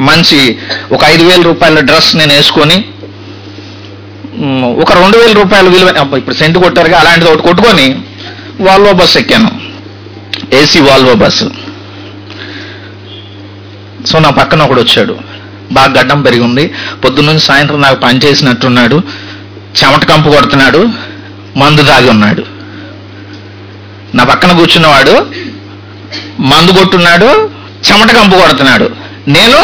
మంచి ఒక ఐదు వేల రూపాయల డ్రెస్ నేను వేసుకొని మ్, ఒక రెండు వేల రూపాయల విలువ అబ్బా, ఇప్పుడు సెంటు కొట్టారుగా అలాంటిది ఒకటి కొట్టుకొని వాల్వో బస్సు ఎక్కాను ఏసీ వాల్వో బస్సు సో నా పక్కన ఒకడు వచ్చాడు బాగా గడ్డం పెరిగి ఉంది పొద్దున్నుంచి సాయంత్రం నాకు పని చేసినట్టున్నాడు చెమట కంపు కొడుతున్నాడు మందు తాగి ఉన్నాడు నా పక్కన కూర్చున్నవాడు మందు కొట్టున్నాడు చెమట కంపు కొడుతున్నాడు నేను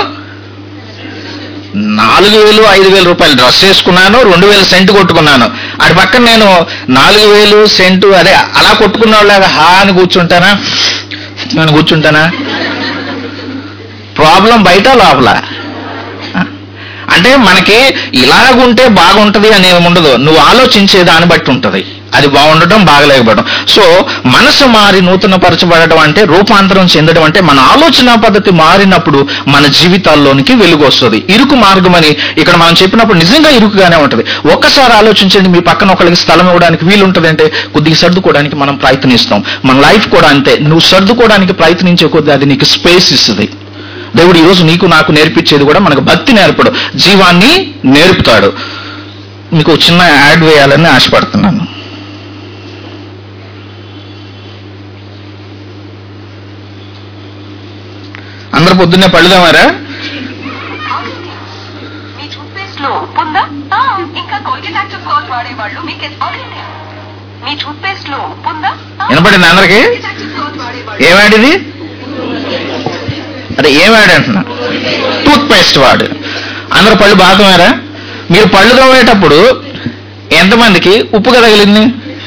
నాలుగు వేలు ఐదు వేల రూపాయలు డ్రెస్ వేసుకున్నాను రెండు వేలు సెంటు కొట్టుకున్నాను అటు పక్కన నేను నాలుగు వేలు సెంటు అదే అలా కొట్టుకున్న వాళ్ళగా హా అని కూర్చుంటానా నేను కూర్చుంటానా ప్రాబ్లం బయట లోపల అంటే మనకి ఇలాగుంటే బాగుంటది అనేవి ఉండదు నువ్వు ఆలోచించే దాన్ని బట్టి ఉంటది అది బాగుండటం బాగలేకపోవడం సో మనసు మారి నూతన పరచబడటం అంటే రూపాంతరం చెందడం అంటే మన ఆలోచన పద్ధతి మారినప్పుడు మన జీవితాల్లోనికి వెలుగు వస్తుంది ఇరుకు మార్గం అని ఇక్కడ మనం చెప్పినప్పుడు నిజంగా ఇరుకుగానే ఉంటది ఒక్కసారి ఆలోచించండి మీ పక్కన ఒకరికి స్థలం ఇవ్వడానికి వీలుంటది అంటే కొద్దిగా సర్దుకోవడానికి మనం ప్రయత్నిస్తాం మన లైఫ్ కూడా అంతే నువ్వు సర్దుకోవడానికి ప్రయత్నించే కొద్ది అది నీకు స్పేస్ ఇస్తుంది దేవుడు ఈరోజు నీకు నాకు నేర్పించేది కూడా మనకు భక్తి నేర్పడు జీవాన్ని నేర్పుతాడు మీకు ఒక చిన్న యాడ్ వేయాలని ఆశపడుతున్నాను అందరు పొద్దున్నే పళ్ళుదామారా మీ టూత్ పేస్ట్ లో ఉప్పు ఉందా ఆ, ఇంకా కోల్గేట్ యాక్టివ్ సాల్ట్ వాడేవాళ్ళు మీకు అవునండి మీ టూత్ పేస్ట్ లో ఉప్పు ఉందా ఆ, వినపడింది అందరికి కోల్గేట్ యాక్టివ్ సాల్ట్ వాడేవాళ్ళు ఏం యాడ్ ఇది అదే ఏం యాడ్ అంటున్నా టూత్ పేస్ట్ వాడు అందరు పళ్ళు బాగా తోమారా మీరు పళ్ళు తోమేటప్పుడు ఎంతమందికి ఉప్పుగా తగిలింది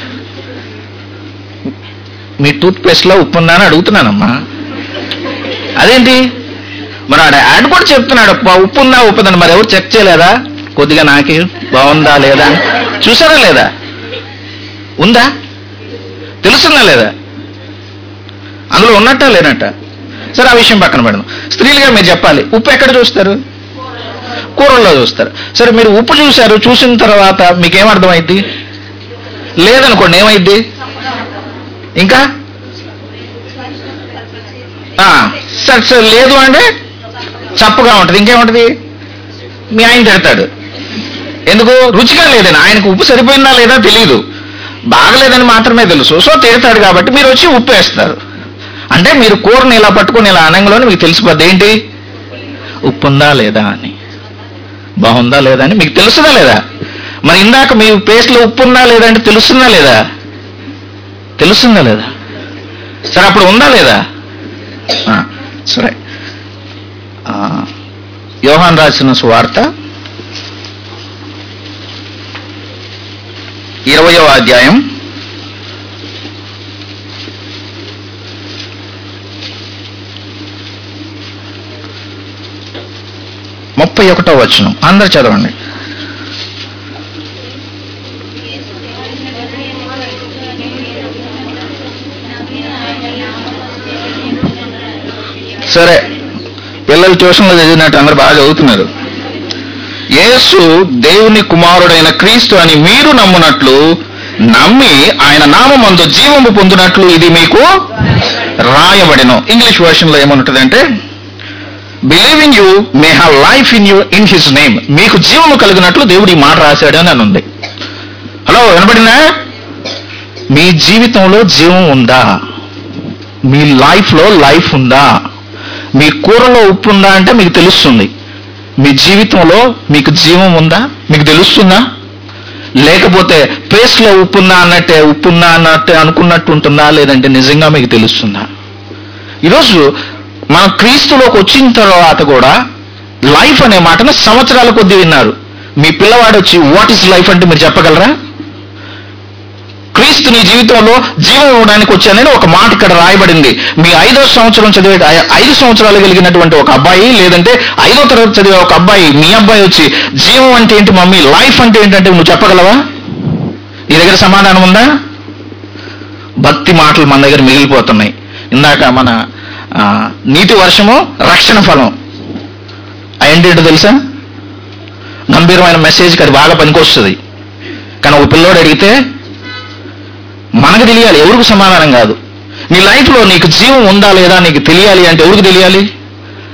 మీ టూత్ పేస్ట్ లో ఉప్పు ఉందా అని అడుగుతున్నానమ్మా అదేంటి మరి ఆడ యాడ్ కూడా చెప్తున్నాడు "అబ్బా, ఉప్పు ఉందా ఉప్పు ఉందా మరి ఎవరు చెక్ చేయలేదా కొద్దిగా నాకి బాగుందా లేదా అని. చూసారా లేదా ఉందా తెలుస్తుందా లేదా అందులో ఉన్నట్ట లేనట్ట సరే ఆ విషయం పక్కన పెడదాం స్త్రీలుగా మీరు చెప్పాలి ఉప్పు ఎక్కడ చూస్తారు కూరల్లో చూస్తారు సరే మీరు ఉప్పు చూశారు చూసిన తర్వాత మీకేం అర్థమైద్ది లేదనుకోండి ఏమైద్ది ఇంకా ఆ, సరే సరే లేదు అంటే చప్పుగా ఉంటుంది ఇంకేముంటది మీ ఆయన తిడతాడు ఎందుకు రుచిగా లేదని ఆయనకు ఉప్పు సరిపోయిందా లేదా తెలియదు బాగలేదని మాత్రమే తెలుసు సో తిడతాడు కాబట్టి మీరు వచ్చి ఉప్పు వేస్తారు అంటే మీరు కూరని ఇలా పట్టుకొని ఇలా అనంగలోనే మీకు తెలిసిపోద్ది ఏంటి ఉప్పు ఉందా లేదా అని బాగుందా లేదా అని మీకు తెలుస్తుందా లేదా మరి ఇందాక మీ పేస్ట్లో ఉప్పు ఉందా లేదా అంటే తెలుస్తుందా లేదా తెలుస్తుందా లేదా సరే అప్పుడు ఉందా లేదా ఆ, సరే ఆ, యోహాన్ రాసిన సువార్త ఇరవయో అధ్యాయం ముప్పై ఒకటో వచనం అందరు చదవండి సరే పిల్లలు ట్యూషన్లో చదివినట్టు అందరు బాగా చదువుతున్నారు యేసు దేవుని కుమారుడైన క్రీస్తు అని మీరు నమ్మునట్లు నమ్మి ఆయన నామందు జీవము పొందినట్లు ఇది మీకు రాయబడిన ఇంగ్లీష్ వర్షన్ లో ఏమంటుందంటే believing you may have life in you in his name మీకు జీవము కలిగినట్లు దేవుడు ఈ మాట రాశాడు అని అని ఉంది హలో వినపడిందా మీ జీవితంలో జీవం ఉందా మీ లైఫ్ లో లైఫ్ ఉందా మీ కూరలో ఉప్పు ఉందా అంటే మీకు తెలుస్తుంది మీ జీవితంలో మీకు జీవం ఉందా మీకు తెలుస్తుందా లేకపోతే పేస్ట్ లో ఉప్పు ఉందా అన్నట్టే ఉప్పు ఉందా అన్నట్టే అనుకున్నట్టు ఉంటుందా లేదంటే నిజంగా మీకు తెలుస్తుందా ఈరోజు మన క్రీస్తులోకి వచ్చిన తర్వాత కూడా లైఫ్ అనే మాటను సంవత్సరాల కొద్ది విన్నారు మీ పిల్లవాడు వచ్చి వాట్ ఈస్ లైఫ్ అంటే మీరు చెప్పగలరా క్రీస్తు నీ జీవితంలో జీవం ఇవ్వడానికి వచ్చానని ఒక మాట ఇక్కడ రాయబడింది మీ ఐదో సంవత్సరం చదివే ఐ- ఐదు సంవత్సరాలు కలిగినటువంటి ఒక అబ్బాయి లేదంటే ఐదో తరగతి చదివే ఒక అబ్బాయి మీ అబ్బాయి వచ్చి జీవం అంటే ఏంటి మమ్మీ లైఫ్ అంటే ఏంటంటే నువ్వు చెప్పగలవా నీ దగ్గర సమాధానం ఉందా భక్తి మాటలు మన దగ్గర మిగిలిపోతున్నాయి ఇందాక మన ఆ, నీటి వర్షము రక్షణ ఫలం ఏంటంటో తెలుసా గంభీరమైన మెసేజ్కి అది బాగా పనికొస్తుంది కానీ ఒక పిల్లోడు అడిగితే మనకు తెలియాలి ఎవరికి సమాధానం కాదు నీ లైఫ్లో నీకు జీవం ఉందా లేదా నీకు తెలియాలి అంటే ఎవరికి తెలియాలి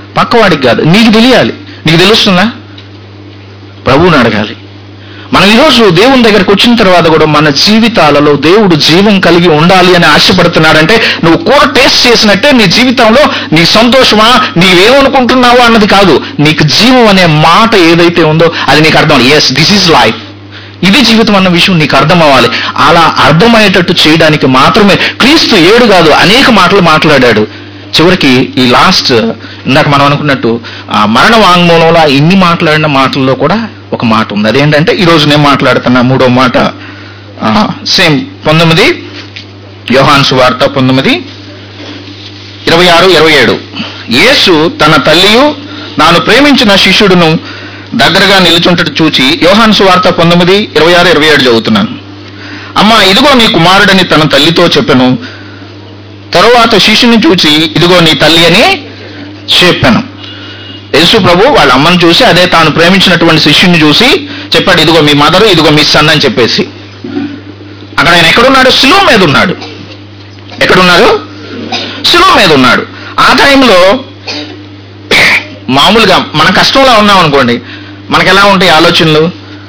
పక్కవాడికి కాదు నీకు తెలియాలి నీకు తెలుస్తుందా ప్రభువుని అడగాలి మనం ఈరోజు దేవుని దగ్గరకు వచ్చిన తర్వాత కూడా మన జీవితాలలో దేవుడు జీవం కలిగి ఉండాలి అని ఆశపడుతున్నాడంటే నువ్వు కూర టేస్ట్ చేసినట్టే నీ జీవితంలో నీ సంతోషమా నీవేమనుకుంటున్నావా అన్నది కాదు నీకు జీవం అనే మాట ఏదైతే ఉందో అది నీకు అర్థం ఎస్ దిస్ ఈజ్ లైఫ్ ఇది జీవితం అన్న విషయం నీకు అర్థం అవ్వాలి అలా అర్థమయ్యేటట్టు చేయడానికి మాత్రమే క్రీస్తు ఏడు కాదు అనేక మాటలు మాట్లాడాడు చివరికి ఈ లాస్ట్ ఇందాక మనం అనుకున్నట్టు ఆ మరణ వాంగ్మూలంలో ఆ ఇన్ని మాట్లాడిన మాటల్లో కూడా ఒక మాట ఉంది అదేంటంటే ఈ రోజు నేను మాట్లాడుతున్న మూడో మాట సేమ్ పంతొమ్మిది యోహాన్ సువార్త పంతొమ్మిది ఇరవై ఆరు ఇరవై ఏడు యేసు తన తల్లియు నాను ప్రేమించిన శిష్యుడును దగ్గరగా నిలుచుంటట్టు చూచి యోహాన్ సువార్త పంతొమ్మిది ఇరవై ఆరు ఇరవై ఏడు చదువుతున్నాను అమ్మా ఇదిగో నీ కుమారుడని తన తల్లితో చెప్పెను తరువాత శిష్యుని చూచి ఇదిగో నీ తల్లి అని చెప్పాను యేసు ప్రభు వాళ్ళ అమ్మను చూసి అదే తాను ప్రేమించినటువంటి శిష్యుని చూసి చెప్పాడు ఇదిగో మీ మదరు ఇదిగో మీ సన్ అని చెప్పేసి అక్కడ ఆయన ఎక్కడున్నాడు సులువు మీద ఉన్నాడు ఎక్కడున్నాడు సులువు మీద ఉన్నాడు ఆ టైంలో మామూలుగా మన కష్టంలో ఉన్నాం అనుకోండి మనకి ఎలా ఉంటాయి ఆలోచనలు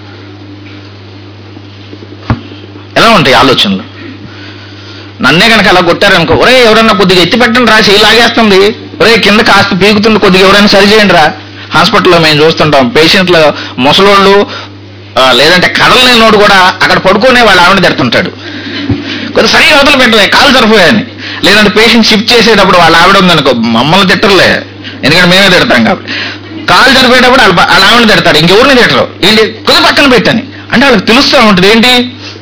ఎలా ఉంటాయి ఆలోచనలు నన్నే కనుక అలా కొట్టారనుకో ఒరే ఎవరన్నా కొద్దిగా ఎత్తి పెట్టండి రా చేయి లాగేస్తుంది ఒరే కింద కాస్త పీకుతుంది కొద్దిగా ఎవరైనా సరి చేయండి రా హాస్పిటల్లో మేము చూస్తుంటాం పేషెంట్లు ముసలోళ్ళు ఆ, లేదంటే కదలలేనోడు కూడా అక్కడ పడుకునే వాళ్ళ ఆవిడ తిడుతుంటాడు కొద్దిగా సరిగా అవతల పెట్టలే కాలు సరిపోయాయని లేదంటే పేషెంట్ షిఫ్ట్ చేసేటప్పుడు వాళ్ళ ఆవిడ ఉందనుకో మమ్మల్ని తిట్టరులే ఎందుకంటే మేమే తిడతాం కాబట్టి కాలు సరిపోయేటప్పుడు వాళ్ళ వాళ్ళ ఆవిడ తిడతాడు ఇంకెవరిని తిట్టరు ఏంటి కొద్ది పక్కన పెట్టని అంటే వాళ్ళకి తెలుస్తూ ఉంటుంది ఏంటి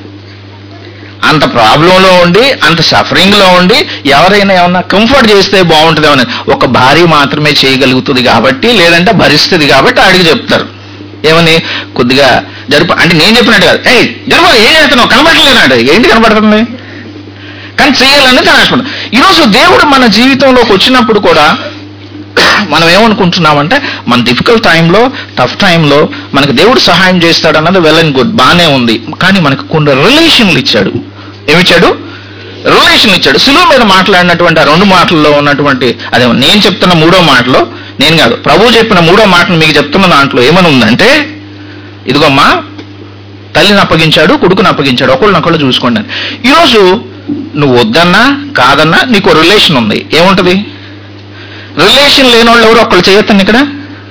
అంత ప్రాబ్లంలో ఉండి అంత సఫరింగ్ లో ఉండి ఎవరైనా ఏమన్నా కంఫర్ట్ చేస్తే బాగుంటుందేమని ఒక భార్య మాత్రమే చేయగలుగుతుంది కాబట్టి లేదంటే భరిస్తుంది కాబట్టి ఆడికి చెప్తారు ఏమని కొద్దిగా జరుపు అంటే నేను చెప్పినట్టు కాదు ఏయ్ జరుపు ఏం చేస్తున్నావు కనబడలేనాడు ఏంటి కనబడుతుంది కానీ చేయాలని తన ఆశపడ ఈరోజు దేవుడు మన జీవితంలోకి వచ్చినప్పుడు కూడా మనం ఏమనుకుంటున్నామంటే మన డిఫికల్ట్ టైంలో టఫ్ టైంలో మనకు దేవుడు సహాయం చేస్తాడు అన్నది వెల్ అండ్ గుడ్ బానే ఉంది కానీ మనకు కొన్ని రిలేషన్లు ఇచ్చాడు ఏమిచ్చాడు రిలేషన్ ఇచ్చాడు సులువు మీద మాట్లాడినటువంటి ఆ రెండు మాటల్లో ఉన్నటువంటి అదే నేను చెప్తున్న మూడో మాటలో నేను కాదు ప్రభు చెప్పిన మూడో మాటను మీకు చెప్తున్న దాంట్లో ఏమని ఉందంటే ఇదిగోమ్మా తల్లిని అప్పగించాడు కొడుకుని అప్పగించాడు ఒకళ్ళనొకళ్ళు చూసుకోండి అని ఈరోజు నువ్వు వద్దన్నా కాదన్నా నీకు రిలేషన్ ఉంది ఏముంటది రిలేషన్ లేని వాళ్ళు ఎవరు ఒకళ్ళు చేయొద్దండి ఇక్కడ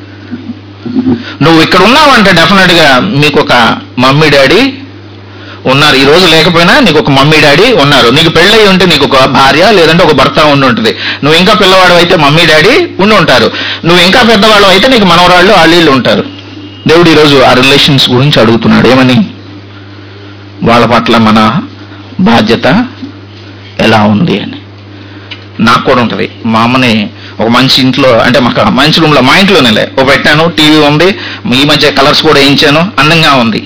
నువ్వు ఇక్కడ ఉన్నావంటే డెఫినెట్ గా మీకు ఒక మమ్మీ డాడీ ఉన్నారు ఈ రోజు లేకపోయినా నీకు ఒక మమ్మీ డాడీ ఉన్నారు నీకు పెళ్ళయి ఉంటే నీకు ఒక భార్య లేదంటే ఒక భర్త ఉండి ఉంటుంది నువ్వు ఇంకా పిల్లవాడు అయితే మమ్మీ డాడీ ఉండి ఉంటారు నువ్వు ఇంకా పెద్దవాళ్ళు అయితే నీకు మనవరాళ్ళు ఆళ్ళీళ్ళు ఉంటారు దేవుడు ఈరోజు ఆ రిలేషన్స్ గురించి అడుగుతున్నాడు ఏమని వాళ్ళ పట్ల మన బాధ్యత ఎలా ఉంది అని నాకు కూడా ఉంటుంది మా అమ్మని ఒక మంచి ఇంట్లో అంటే మాకు మంచి రూమ్లో మా ఇంట్లోనే ఓ పెట్టాను టీవీ ఉంది ఈ మధ్య కలర్స్ కూడా వేయించాను అందంగా ఉంది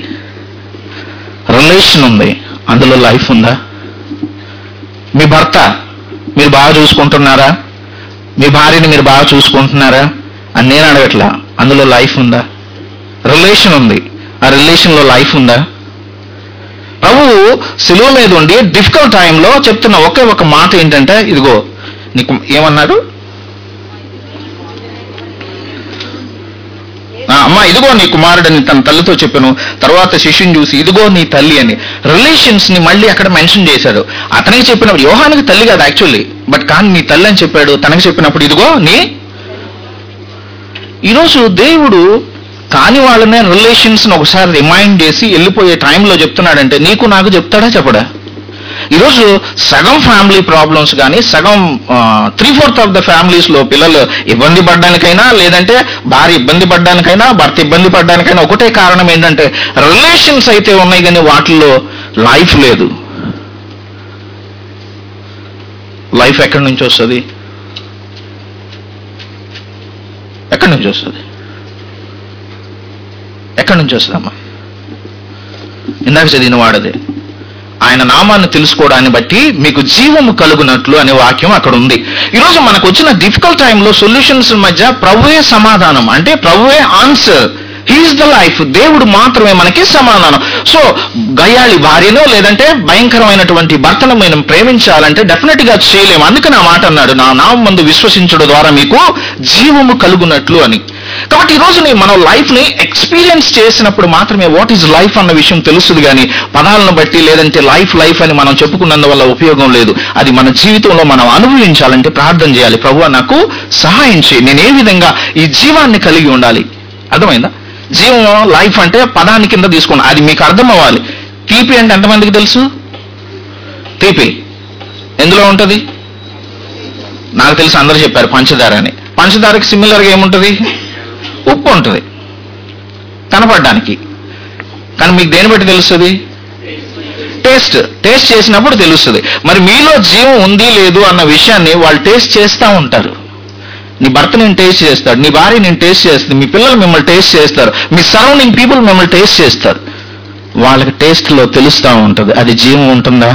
రిలేషన్ ఉంది అందులో లైఫ్ ఉందా మీ భర్త మీరు బాగా చూసుకుంటున్నారా మీ భార్యని మీరు బాగా చూసుకుంటున్నారా అని నేను అడగట్లా అందులో లైఫ్ ఉందా రిలేషన్ ఉంది ఆ రిలేషన్లో లైఫ్ ఉందా ప్రభు సిలువ మీద ఉండి డిఫికల్ట్ టైంలో చెప్తున్న ఒకే ఒక మాట ఏంటంటే ఇదిగో నీకు ఏమన్నాడు ఆ, అమ్మా ఇదిగో నీ కుమారుడని తన తల్లితో చెప్పాను తర్వాత శిష్యుని చూసి ఇదిగో నీ తల్లి అని రిలేషన్స్ ని మళ్ళీ అక్కడ మెన్షన్ చేశాడు అతనికి చెప్పినప్పుడు యోహానికి తల్లి కాదు యాక్చువల్లీ బట్ కానీ నీ తల్లి అని చెప్పాడు తనకి చెప్పినప్పుడు ఇదిగో నీ ఈరోజు దేవుడు కాని వాళ్ళనే రిలేషన్స్ ఒకసారి రిమైండ్ చేసి వెళ్ళిపోయే టైంలో చెప్తున్నాడంటే నీకు నాకు చెప్తాడా చెప్పడా ఈరోజు సగం ఫ్యామిలీ ప్రాబ్లమ్స్ కానీ సగం three fourth of the families లో పిల్లలు ఇబ్బంది పడడానికైనా లేదంటే భార్య ఇబ్బంది పడడానికైనా భర్త ఇబ్బంది పడడానికైనా ఒకటే కారణం ఏంటంటే రిలేషన్స్ అయితే ఉన్నాయి కానీ వాటిల్లో లైఫ్ లేదు లైఫ్ ఎక్కడి నుంచి వస్తుంది ఎక్కడి నుంచి వస్తుంది ఎక్కడి నుంచి వస్తుందమ్మా ఇందాక చదివిన వాడదే ఆయన నామాన్ని తెలుసుకోవడాన్ని బట్టి మీకు జీవము కలుగునట్లు అనే వాక్యం అక్కడ ఉంది ఈరోజు మనకు వచ్చిన డిఫికల్ట్ టైంలో సొల్యూషన్స్ మధ్య ప్రభువే సమాధానం అంటే ప్రభువే ఆన్సర్ హీఈస్ ద లైఫ్ దేవుడు మాత్రమే మనకి సమాధానం సో గయ్యాళి భార్యను లేదంటే భయంకరమైనటువంటి భర్తను మనం ప్రేమించాలంటే డెఫినెట్ గా చేయలేము అందుకని ఆ మాట అన్నాడు నా నామం మందు విశ్వసించడం ద్వారా మీకు జీవము కలుగునట్లు అని కాబట్టి ఈ రోజుని మనం లైఫ్ ని ఎక్స్పీరియన్స్ చేసినప్పుడు మాత్రమే వాట్ ఈజ్ లైఫ్ అన్న విషయం తెలుస్తుంది కానీ పదాలను బట్టి లేదంటే లైఫ్ లైఫ్ అని మనం చెప్పుకున్నందువల్ల ఉపయోగం లేదు అది మన జీవితంలో మనం అనుభవించాలంటే ప్రార్థన చేయాలి ప్రభు నాకు సహాయం చేయి నేను ఏ విధంగా ఈ జీవాన్ని కలిగి ఉండాలి అర్థమైందా జీవం లైఫ్ అంటే పదాన్ని కింద తీసుకోండి అది మీకు అర్థం అవ్వాలి తీపి అంటే ఎంతమందికి తెలుసు తీపి ఎందులో ఉంటది నాకు తెలిసి అందరూ చెప్పారు పంచదార అని పంచదారకి సిమిలర్గా ఏముంటది ఉప్పు ఉంటుంది కనపడడానికి కానీ మీకు దేని బట్టి తెలుస్తుంది టేస్ట్ టేస్ట్ చేసినప్పుడు తెలుస్తుంది మరి మీలో జీవం ఉంది లేదు అన్న విషయాన్ని వాళ్ళు టేస్ట్ చేస్తూ ఉంటారు నీ భర్త నేను టేస్ట్ చేస్తాడు నీ భార్య నేను టేస్ట్ చేస్తుంది మీ పిల్లలు మిమ్మల్ని టేస్ట్ చేస్తారు మీ సరౌండింగ్ పీపుల్ మిమ్మల్ని టేస్ట్ చేస్తారు వాళ్ళకి టేస్ట్లో తెలుస్తూ ఉంటుంది అది జీవం ఉంటుందా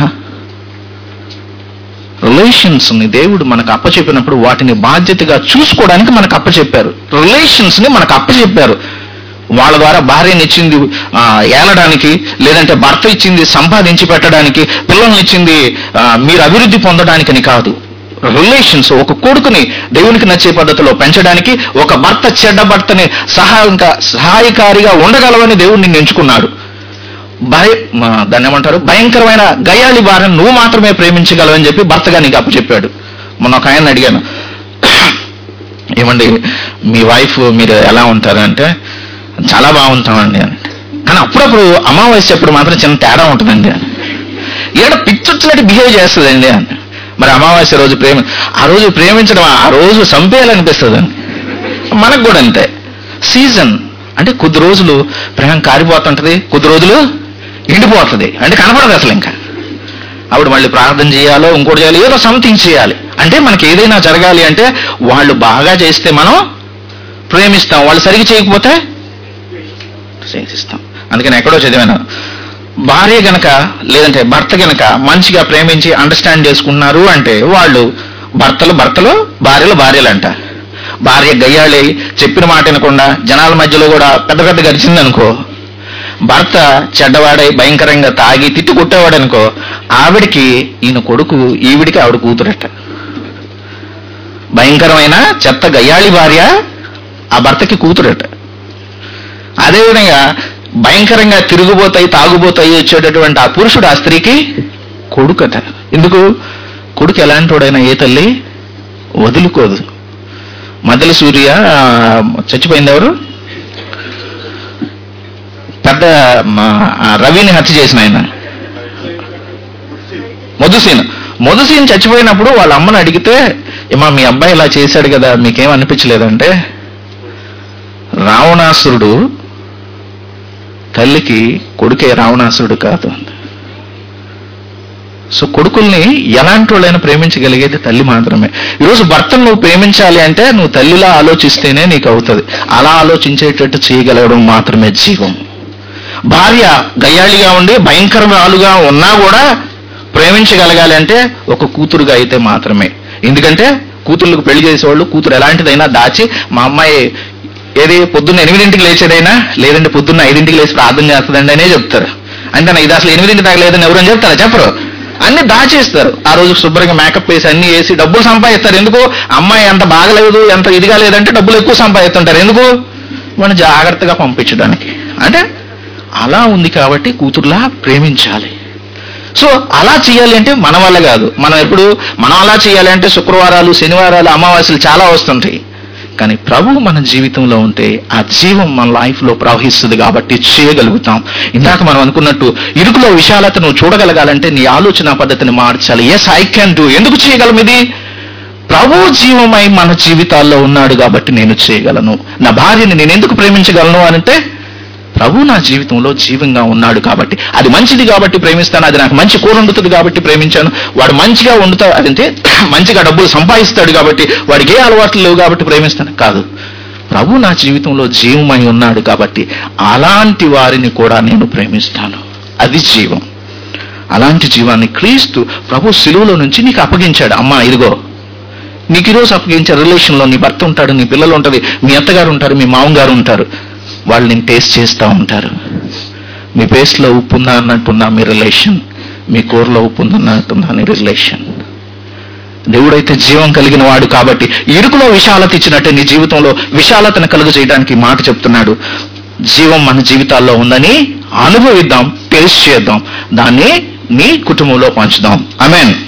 రిలేషన్స్ ని దేవుడు మనకు అప్పచెప్పినప్పుడు వాటిని బాధ్యతగా చూసుకోవడానికి మనకు అప్పచెప్పారు రిలేషన్స్ ని మనకు అప్పచెప్పారు వాళ్ళ ద్వారా భార్యని ఇచ్చింది ఆ, ఏలడానికి లేదంటే భర్త ఇచ్చింది సంపాదించి పెట్టడానికి పిల్లల్ని ఇచ్చింది ఆ, మీరు అభివృద్ధి పొందడానికని కాదు రిలేషన్స్ ఒక కొడుకుని దేవునికి నచ్చే పద్ధతిలో పెంచడానికి ఒక భర్త చెడ్డ భర్తని సహాయంగా సహాయకారిగా ఉండగలవని దేవుడు నిన్ను ఎంచుకున్నాడు భయ మా, దాన్ని ఏమంటారు భయంకరమైన గయాళి భార్యను నువ్వు మాత్రమే ప్రేమించగలవని చెప్పి భర్తగా నీకు అప్పచెప్పాడు మొన్న ఒక ఆయన అడిగాను ఏమండి మీ వైఫ్ మీరు ఎలా ఉంటారు అంటే చాలా బాగుంటామండి అని కానీ అప్పుడప్పుడు అమావాస్య అప్పుడు మాత్రం చిన్న తేడా ఉంటుందండి అని ఈడ పిచ్చొచ్చినట్టు బిహేవ్ చేస్తుందండి అని మరి అమావాస్య రోజు ప్రేమ ఆ రోజు ప్రేమించడం ఆ రోజు చంపేయాలనిపిస్తుంది మనకు కూడా అంతే సీజన్ అంటే కొద్ది రోజులు ప్రేమ కారిపోతుంటది కొద్ది రోజులు ఎండిపోతుంది అంటే కనపడదు అసలు ఇంకా అప్పుడు మళ్ళీ ప్రార్థన చేయాలో ఇంకోటి చేయాలి ఏదో సంథింగ్ చేయాలి అంటే మనకి ఏదైనా జరగాలి అంటే వాళ్ళు బాగా చేస్తే మనం ప్రేమిస్తాం వాళ్ళు సరిగ్గా చేయకపోతే చేసిస్తాం అందుకని ఎక్కడో చదివాను భార్య గనక లేదంటే భర్త గనక మంచిగా ప్రేమించి అండర్స్టాండ్ చేసుకున్నారు అంటే వాళ్ళు భర్తలు భర్తలు భార్యలు భార్యలు అంట భార్య గయ్యాళి చెప్పిన మాట వినకుండా జనాల మధ్యలో కూడా పెద్ద పెద్ద గడిచింది అనుకో భర్త చెడ్డవాడై భయంకరంగా తాగి తిట్టు కొట్టేవాడు అనుకో ఆవిడికి ఈయన కొడుకు ఈవిడికి ఆవిడ కూతురట భయంకరమైన చెత్త గయ్యాళి భార్య ఆ భర్తకి కూతురట అదేవిధంగా భయంకరంగా తిరుగుబోతాయి తాగుబోతాయి వచ్చేటటువంటి ఆ పురుషుడు ఆ స్త్రీకి కొడుకట ఎందుకు కొడుకు ఎలాంటి వాడైనా ఏ తల్లి వదులుకోదు మదల సూర్య ఆ, చచ్చిపోయింది ఎవరు పెద్ద మా, ఆ రవిని హత్య చేసిన ఆయన మధుసీన్ మధుసీన్ చచ్చిపోయినప్పుడు వాళ్ళ అమ్మని అడిగితే ఏమా మీ అబ్బాయి ఇలా చేశాడు కదా మీకేం అనిపించలేదంటే రావణాసురుడు తల్లికి కొడుకే రావణాసురుడు కాదు సో కొడుకుల్ని ఎలాంటి వాళ్ళైనా ప్రేమించగలిగేది తల్లి మాత్రమే ఈరోజు భర్తను నువ్వు ప్రేమించాలి అంటే నువ్వు తల్లిలా ఆలోచిస్తేనే నీకు అవుతుంది అలా ఆలోచించేటట్టు చేయగలగడం మాత్రమే జీవం భార్య గయ్యాళిగా ఉండి భయంకరమాలుగా ఉన్నా కూడా ప్రేమించగలగాలి అంటే ఒక కూతురుగా అయితే మాత్రమే ఎందుకంటే కూతుర్లకు పెళ్లి చేసేవాళ్ళు కూతురు ఎలాంటిదైనా దాచి మా అమ్మాయి ఏది పొద్దున్న ఎనిమిదింటికి లేచేదైనా లేదంటే పొద్దున్న ఐదింటికి లేచి ప్రార్థన చేస్తుందండి అనే చెప్తారు అంటే నా ఇది అసలు ఎనిమిదింటి దాకా లేదని ఎవరని చెప్తారా చెప్పరు అన్ని దాచేస్తారు ఆ రోజు శుభ్రంగా మేకప్ వేసి అన్ని వేసి డబ్బులు సంపాదిస్తారు ఎందుకు అమ్మాయి ఎంత బాగలేదు ఎంత ఇదిగా లేదంటే డబ్బులు ఎక్కువ సంపాదిస్తుంటారు ఎందుకు మనం జాగ్రత్తగా పంపించడానికి అంటే అలా ఉంది కాబట్టి కూతురులా ప్రేమించాలి సో అలా చేయాలి అంటే మన వల్ల కాదు మనం ఎప్పుడు మనం అలా చేయాలి అంటే శుక్రవారాలు శనివారాలు అమావాస్యలు చాలా వస్తుంటాయి కానీ ప్రభు మన జీవితంలో ఉంటే ఆ జీవం మన లైఫ్ లో ప్రవహిస్తుంది కాబట్టి చేయగలుగుతాం ఇందాక మనం అనుకున్నట్టు ఇరుకులో విశాలత నువ్వు చూడగలగాలంటే నీ ఆలోచన పద్ధతిని మార్చాలి ఎస్ ఐ క్యాన్ డూ ఎందుకు చేయగలం ఇది ప్రభు జీవమై మన జీవితాల్లో ఉన్నాడు కాబట్టి నేను చేయగలను నా భార్యని నేను ఎందుకు ప్రేమించగలను అంటే ప్రభు నా జీవితంలో జీవంగా ఉన్నాడు కాబట్టి అది మంచిది కాబట్టి ప్రేమిస్తాను అది నాకు మంచి కూర వండుతుంది కాబట్టి ప్రేమించాను వాడు మంచిగా వండుతా అదంటే మంచిగా డబ్బులు సంపాదిస్తాడు కాబట్టి వాడికి ఏ అలవాట్లు లేవు కాబట్టి ప్రేమిస్తాను కాదు ప్రభు నా జీవితంలో జీవమై ఉన్నాడు కాబట్టి అలాంటి వారిని కూడా నేను ప్రేమిస్తాను అది జీవం అలాంటి జీవాన్ని క్రీస్తు ప్రభు సిలువలో నుంచి నీకు అప్పగించాడు అమ్మా ఇదిగో నీకు ఈరోజు అప్పగించే రిలేషన్లో నీ భర్త ఉంటాడు నీ పిల్లలు ఉంటుంది మీ అత్తగారు ఉంటారు మీ మామగారు ఉంటారు వాళ్ళు నేను టేస్ట్ చేస్తూ ఉంటారు మీ పేస్ట్లో ఉప్పు ఉందా అన్నట్టుందా మీ రిలేషన్ మీ కూరలో ఉప్పు ఉందన్నట్టుందా మీ రిలేషన్ దేవుడైతే జీవం కలిగిన వాడు కాబట్టి ఇరుకులో విశాలత ఇచ్చినట్టే నీ జీవితంలో విశాలతను కలుగు చేయడానికి ఈ మాట చెప్తున్నాడు జీవం మన జీవితాల్లో ఉందని అనుభవిద్దాం టేస్ట్ చేద్దాం దాన్ని నీ కుటుంబంలో పంచుదాం అమెన్